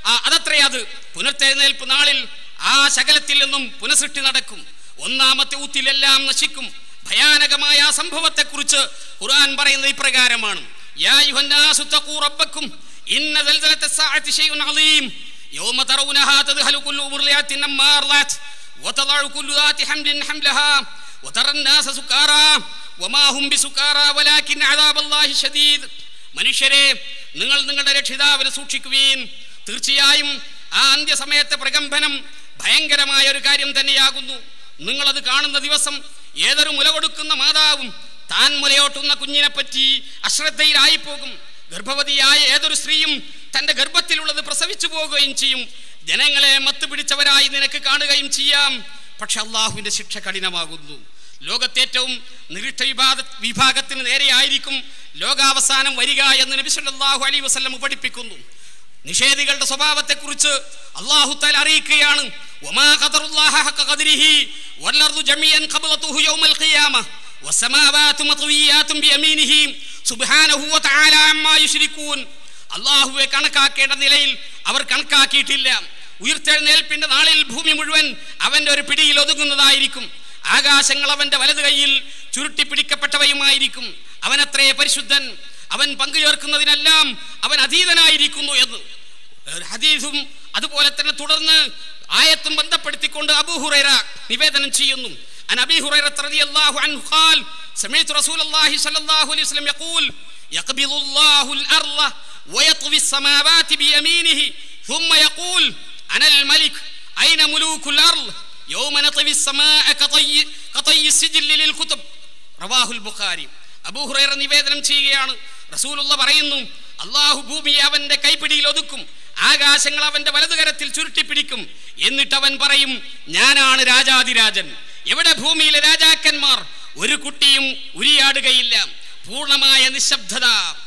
ആ അതത്രേ അത് പുനർത്തെഴുന്നേൽപ്പ് നാളിൽ ആ ശകലത്തിൽ നിന്നും പുനഃസൃഷ്ടി നടക്കും ഒന്നാമത്തെ ഊത്തിലെല്ലാം നശിക്കും ഭയാനകമായ ആ സംഭവത്തെക്കുറിച്ച് ഖുർആൻ പറയുന്നത് ഇപ്രകാരമാണ് യാ അയ്യുഹന്നാസു തഖൂ റബ്ബക്കും ഇന്ന സൽസലത്ത സാഅത്തി ശൈഉൻ അളീം യൗമ തറൗനഹാ തദ്ഹലു കുല്ലു മുർലിയാത്തിൻ അമ്മാ അർളാത് وتضع كل ذات حمل حملها وترى الناس سكارى وما هم بسكارى ولكن عذاب الله شديد മനുഷ്യരെ നിങ്ങൾ നിങ്ങളുടെ രക്ഷിതാവിനെ സൂക്ഷിക്കുവീൻ തീർച്ചയായും ആ അന്ത്യസമയത്തെ പ്രകമ്പനം ഭയങ്കരമായ ഒരു കാര്യം തന്നെയാകുന്നു നിങ്ങളത് കാണുന്ന ദിവസം ഏതൊരു മുല കൊടുക്കുന്ന മാതാവും താൻ മുലയോട്ടുന്ന കുഞ്ഞിനെ പറ്റി അശ്രദ്ധയിലായി പോകും ഗർഭവതിയായ ഏതൊരു സ്ത്രീയും തന്റെ ഗർഭത്തിലുള്ളത് പ്രസവിച്ചു പോകുകയും ചെയ്യും ജനങ്ങളെ മത്ത് പിടിച്ചവരായി നിനക്ക് കാണുകയും ചെയ്യാം പക്ഷെ അള്ളാഹുവിന്റെ ശിക്ഷ കഠിനമാകുന്നു ലോകത്തേറ്റവും നിരിഷ്ട വിഭാഗ വിഭാഗത്തിന് നേരെയായിരിക്കും ലോകാവസാനം വരിക എന്ന് നബി സല്ലല്ലാഹു അലൈഹി വസല്ലം പഠിപ്പിക്കുന്നു നിഷേധികളുടെ സ്വഭാവത്തെക്കുറിച്ച് അള്ളാഹു താല അറിയിക്കുകയാണ് വമാ ഖദറുല്ലാഹ ഹഖ ഖദരിഹി വല്ലർദു ജമിയൻ ഖബളതുഹു യൗമൽ ഖിയാമ വസ്സമാവാതു മത്വിയാതും ബിയമീനിഹി സുബ്ഹാനഹു വതആല അമ്മാ യുശ്രികൂൻ അള്ളാഹുവെ കണക്കാക്കേണ്ട നിലയിൽ അവർ കണക്കാക്കിയിട്ടില്ല ഉയർത്തെഴുന്നേൽപ്പിന്റെ നാളിൽ ഭൂമി മുഴുവൻ അവന്റെ ഒരു പിടിയിൽ ഒതുങ്ങുന്നതായിരിക്കും ആകാശങ്ങൾ അവന്റെ വലത് കൈയിൽ ചുരുട്ടി പിടിക്കപ്പെട്ടവയുമായിരിക്കും അവനത്രേ പരിശുദ്ധൻ അവൻ പങ്കുചേർക്കുന്നതിനെല്ലാം അവൻ അധീതനായിരിക്കുന്നു എന്ന് ഒരു ഹദീസും അതുപോലെ തന്നെ തുടർന്ന് ആയത്തും ബന്ധപ്പെടുത്തിക്കൊണ്ട് അബൂഹുറൈറ നിവേദനം ചെയ്യുന്നു عن ابي هريره رضي الله عنه قال سمعت رسول الله صلى الله عليه وسلم يقول يقبض الله الارض ويطوي السماوات بيمينه ثم يقول انا الملك اين ملوك الارض يوم نطوي السماء كطي كطي السجل للكتب റവാഹുൽ ബുഖാരി അബൂഹുറൈറ നിവേദനം ചെയ്യുകയാണ് റസൂലുള്ള പറയുന്നു അള്ളാഹു ഭൂമിയെ അവന്റെ കൈപ്പിടിയിൽ ഒതുക്കും ആകാശങ്ങൾ അവന്റെ വലതുകരത്തിൽ ചുരുട്ടിപ്പിടിക്കും എന്നിട്ട് അവൻ പറയും ഞാനാണ് രാജാതിരാജൻ എവിടെ ഭൂമിയിലെ രാജാക്കന്മാർ ഒരു കുട്ടിയും ഉരിയാടുകയില്ല പൂർണ്ണമായ നിശബ്ദത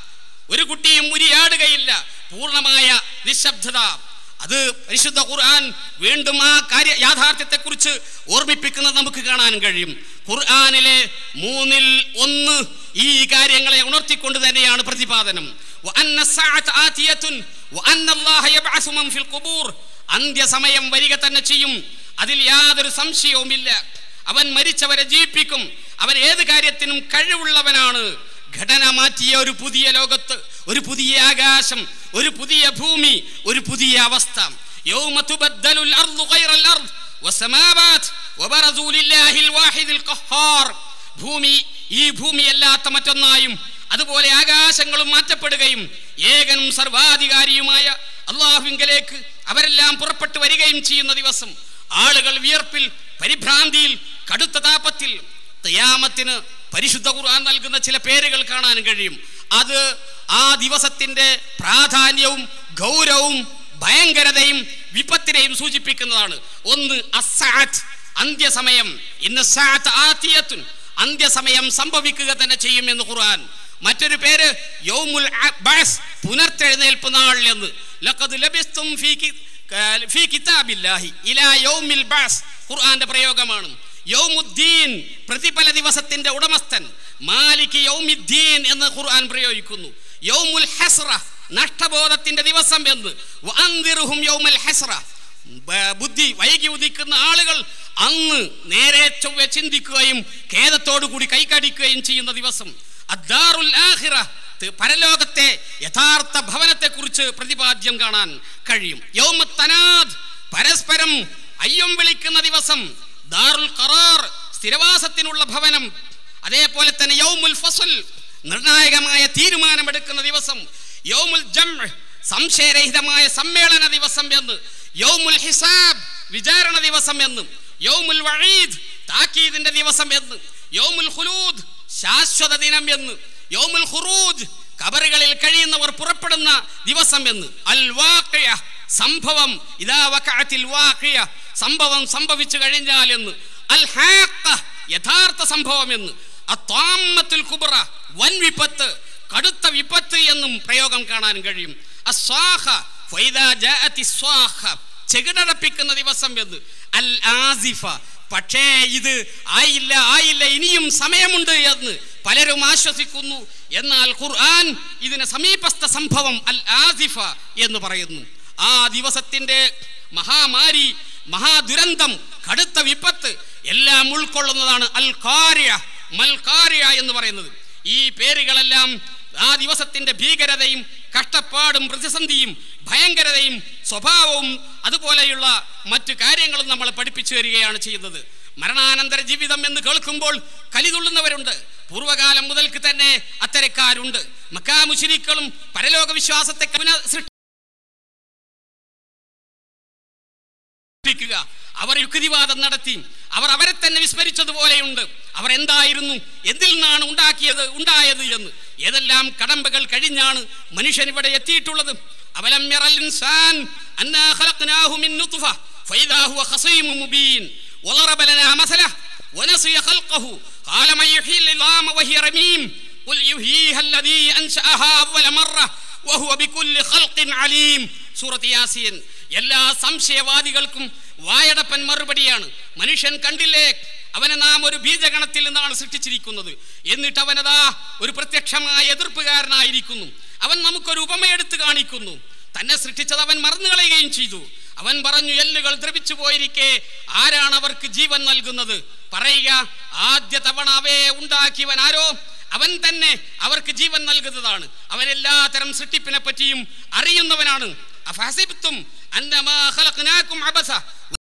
ഒരു കുട്ടിയും ഉരിയാടുകയില്ല പൂർണ്ണമായ നിശബ്ദത അത് പരിശുദ്ധ ഖുർആൻ വീണ്ടും ആ കാര്യ യാഥാർത്ഥ്യത്തെക്കുറിച്ച് ഓർമ്മിപ്പിക്കുന്നത് നമുക്ക് കാണാൻ കഴിയും ഖുർആനിലെ മൂന്നിൽ ഒന്ന് ഈ കാര്യങ്ങളെ ഉണർത്തിക്കൊണ്ട് തന്നെയാണ് പ്രതിപാദനം وأن الساعة آتية وأن الله يبعث من في القبور അന്ത്യസമയം വരിക തന്നെ ചെയ്യും അതിൽ യാതൊരു സംശയവുമില്ല അവൻ മരിച്ചവരെ ജീവിപ്പിക്കും അവൻ ഏത് കാര്യത്തിനും കഴിവുള്ളവനാണ് ഘടന മാറ്റിയ ഒരു പുതിയ ലോകത്ത് ഒരു പുതിയ ആകാശം ഒരു പുതിയ ഭൂമി ഒരു പുതിയ അവസ്ഥ يوم تبدل الأرض غير الأرض والسماوات وبرزوا لله الواحد القهار ഭൂമി ഈ ഭൂമി അല്ലാത്ത മറ്റൊന്നായും അതുപോലെ ആകാശങ്ങളും മാറ്റപ്പെടുകയും ഏകനും സർവാധികാരിയുമായ അള്ളാഹുവിങ്കലേക്ക് അവരെല്ലാം പുറപ്പെട്ടു വരികയും ചെയ്യുന്ന ദിവസം ആളുകൾ വിയർപ്പിൽ പരിഭ്രാന്തിയിൽ കടുത്ത താപത്തിൽ തയ്യാമത്തിന് പരിശുദ്ധ ഖുർആൻ നൽകുന്ന ചില പേരുകൾ കാണാൻ കഴിയും അത് ആ ദിവസത്തിന്റെ പ്രാധാന്യവും ഗൗരവവും ഭയങ്കരതയും വിപത്തിനെയും സൂചിപ്പിക്കുന്നതാണ് ഒന്ന് അസാത്ത് അന്ത്യസമയം ഇന്ന് സാത്ത് ആത്തിയത്തുൻ അന്ത്യസമയം സംഭവിക്കുക തന്നെ ചെയ്യുമെന്ന് ഖുർആൻ മറ്റൊരു പേര് യൗമുൽ അബ്ബാസ് പുനർത്തെഴുന്നേൽപ്പ് നാൾ എന്ന് ലഖദ് ലബിസ്തും ഫീ കി- കാ- ഫീ കിതാബില്ലാഹി ഇലാ യൗമിൽ ബാസ് ഖുർആന്റെ പ്രയോഗമാണ് യൗമുദ്ദീൻ പ്രതിഫല ദിവസത്തിന്റെ ഉടമസ്ഥൻ മാലിക് യൗമിദ്ദീൻ എന്ന് ഖുർആൻ പ്രയോഗിക്കുന്നു യൗമുൽ ഹസ്ര നഷ്ടബോധത്തിന്റെ ദിവസം എന്ന് വഅൻദിറുഹും യൗമൽ ഹസ്ര ബ- ബുദ്ധി വൈകി ഉദിക്കുന്ന ആളുകൾ അന്ന് നേരെ ചൊവ്വെ ചിന്തിക്കുകയും ഖേദത്തോടു കൂടി കൈകടിക്കുകയും ചെയ്യുന്ന ദിവസം അദ്ദാറുൽ ആഖിറ ത് പരലോകത്തെ യഥാർത്ഥ ഭവനത്തെ കുറിച്ച് പ്രതിപാദ്യം കാണാൻ കഴിയും യൗമത്തനാദ് പരസ്പരം അയ്യം വിളിക്കുന്ന ദിവസം ദാറുൽ ഖറാർ സ്ഥിരവാസത്തിനുള്ള ഭവനം അതേപോലെ തന്നെ യൗമുൽ ഫസുൽ നിർണായകമായ തീരുമാനമെടുക്കുന്ന ദിവസം യൗമുൽ ജംഅ് സംശയരഹിതമായ സമ്മേളന ദിവസം എന്ന് യൗമുൽ ഹിസാബ് വിചാരണ ദിവസം എന്നും യൗമുൽ വഴീദ് താക്കീദിന്റെ ദിവസം എന്ന് യൗമുൽ ഖുലൂദ് ശാശ്വത ദിനം എന്ന് യൗമുൽ ഖുറൂജ് കബറുകളിൽ കഴിയുന്നവർ പുറപ്പെടുന്ന ദിവസം എന്ന് അൽ വാഖിയ സംഭവം ഇദാ വഖഅത്തിൽ വാഖിയ സംഭവം സംഭവിച്ചു കഴിഞ്ഞാൽ എന്ന് അൽ ഹാഖ യഥാർത്ഥ സംഭവം എന്ന് അത്താമത്തുൽ കുബ്ര വൻ വിപത്ത് കടുത്ത വിപത്ത് എന്നും പ്രയോഗം കാണാൻ കഴിയും അസ്വാഹ ഫൈദാ ജാഅത്തി സ്വാഹ ചെകിടടപ്പിക്കുന്ന ദിവസം എന്ന് അൽ ആസിഫ പക്ഷേ ഇത് ആയില്ല ആയില്ല ഇനിയും സമയമുണ്ട് എന്ന് പലരും ആശ്വസിക്കുന്നു എന്നാൽ ഖുർആൻ ഇതിന് സമീപസ്ഥ സംഭവം അൽ ആസിഫ എന്ന് പറയുന്നു ആ ദിവസത്തിന്റെ മഹാമാരി മഹാദുരന്തം കടുത്ത വിപത്ത് എല്ലാം ഉൾക്കൊള്ളുന്നതാണ് അൽ കാരിയ മൽ കാരിയ എന്ന് പറയുന്നത് ഈ പേരുകളെല്ലാം ആ ദിവസത്തിന്റെ ഭീകരതയും കഷ്ടപ്പാടും പ്രതിസന്ധിയും ഭയങ്കരതയും സ്വഭാവവും അതുപോലെയുള്ള മറ്റു കാര്യങ്ങളും നമ്മൾ പഠിപ്പിച്ചു വരികയാണ് ചെയ്യുന്നത് മരണാനന്തര ജീവിതം എന്ന് കേൾക്കുമ്പോൾ കലിതുള്ളുന്നവരുണ്ട് പൂർവ്വകാലം മുതൽക്ക് തന്നെ അത്തരക്കാരുണ്ട് മക്കാമുശിരിക്കളും പരലോക വിശ്വാസത്തെ പുനഃസൃഷ്ടി ിക്കുക അവർ യുക്തിവാദം നടത്തി അവർ അവരെ തന്നെ വിസ്മരിച്ചതുപോലെയുണ്ട് അവർ എന്തായിരുന്നു എന്തിൽ നിന്നാണ് ഉണ്ടാക്കിയത് ഉണ്ടായത് എന്ന് ഏതെല്ലാം കടമ്പകൾ കഴിഞ്ഞാണ് മനുഷ്യൻ ഇവിടെ എത്തിയിട്ടുള്ളത് അവലം യറൽ ഇൻസാൻ അന്നാ ഖലഖ്നാഹു മിൻ നുത്ഫ ഫൈദാ ഹുവ ഖസീമും മുബീൻ وضرب لنا مثله ونسي خلقه قال من يحيي العظام وهي رميم قل يحييها الذي أنشأها أول مرة وهو بكل خلق عليم സൂറത്ത് യാസീൻ എല്ലാ സംശയവാദികൾക്കും വായടപ്പൻ മറുപടിയാണ് മനുഷ്യൻ കണ്ടില്ലേ അവനെ നാം ഒരു ബീജഗണത്തിൽ നിന്നാണ് സൃഷ്ടിച്ചിരിക്കുന്നത് എന്നിട്ട് അവനതാ ഒരു പ്രത്യക്ഷമായ എതിർപ്പുകാരനായിരിക്കുന്നു അവൻ നമുക്കൊരു ഉപമയെടുത്ത് കാണിക്കുന്നു തന്നെ സൃഷ്ടിച്ചത് അവൻ മറന്നു കളയുകയും ചെയ്തു അവൻ പറഞ്ഞു എല്ലുകൾ ദ്രവിച്ചു പോയിരിക്കെ ആരാണ് അവർക്ക് ജീവൻ നൽകുന്നത് പറയുക ആദ്യ തവണ അവയെ ഉണ്ടാക്കിയവൻ ആരോ അവൻ തന്നെ അവർക്ക് ജീവൻ നൽകുന്നതാണ് അവൻ എല്ലാത്തരം സൃഷ്ടിപ്പിനെ പറ്റിയും അറിയുന്നവനാണ് അഫഹസിബ്തും അന്നമാ ഖലഖ്നാകും അബസ